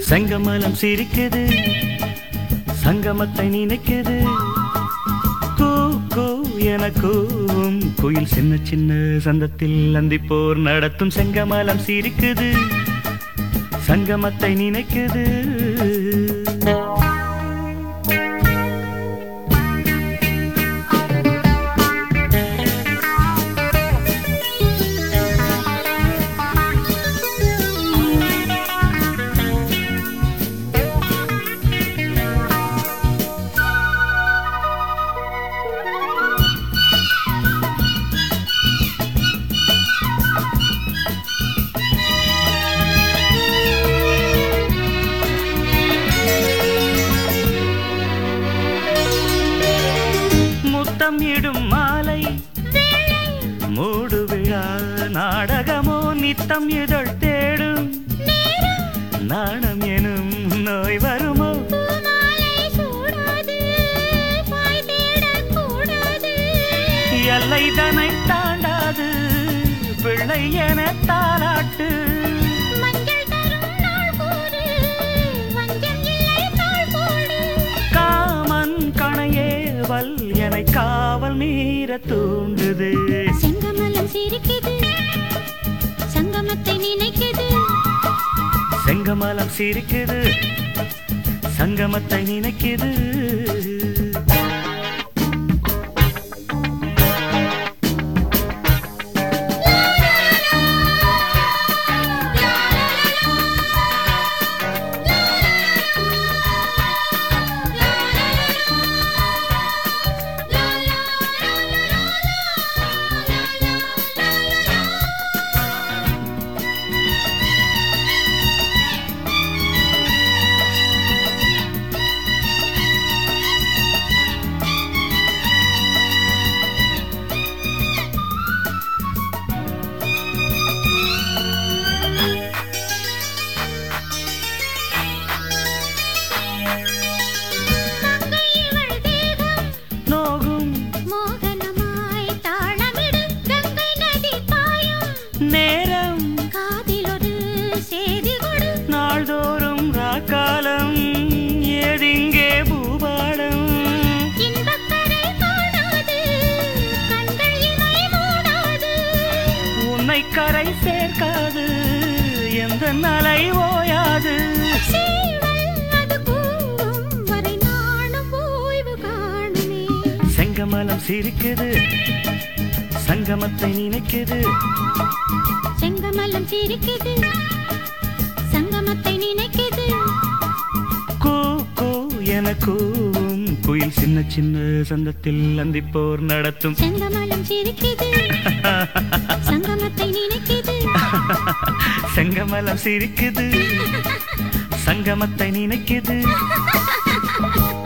செங்கமலம் சிரிக்குது சங்கமத்தை நினைக்குது கூ கூ என கூவும் குயில் சின்ன சின்ன சந்தத்தில் அந்திப்போர் நடத்தும் செங்கமலம் சிரிக்குது சங்கமத்தை நினைக்குது முத்தம் இடும் மாலை மூடு விழா நாடகமோ நித்தம் இதழ் தேடும் நாணம் எனும் நோய் வருமோ எல்லை தனை தாண்டாது பிள்ளை என தாளாட்டு காமன் கணையேவல் என காவல் மீற தூண்டுது செங்கமலம் சிரிக்குது சங்கமத்தை நினைக்குது செங்கமலம் சிரிக்குது சங்கமத்தை நினைக்குது இவள் தேகம் நோகும் மோகனமாய் தாளமிடும் கங்கை நதி பாயும் நேரம் காதில் ஒரு செய்தி கொடு நாள்தோறும் ராக்காலம் ஏதிங்கே பூபாடம் இன்பக்கரை காணாது கண்கள் இமை மூடாது உன்னை கரை சேர்க்காது எந்த நலை ஓயாது சீவல் அது கூவும் வரை நானும் ஓய்வு காணுமே செங்கமலம் சிரிக்குது சங்கமத்தை நினைக்குது செங்கமலம் சிரிக்குது சங்கமத்தை நினைக்குது கூ கூ என கூவும் குயில் சின்ன சின்ன சந்தத்தில் அந்திப்போர் நடத்தும் செங்கமலம் சிரிக்குது சங்கமத்தை நினைக்குது செங்கமலம் சிரிக்குது சங்கமத்தை நினைக்குது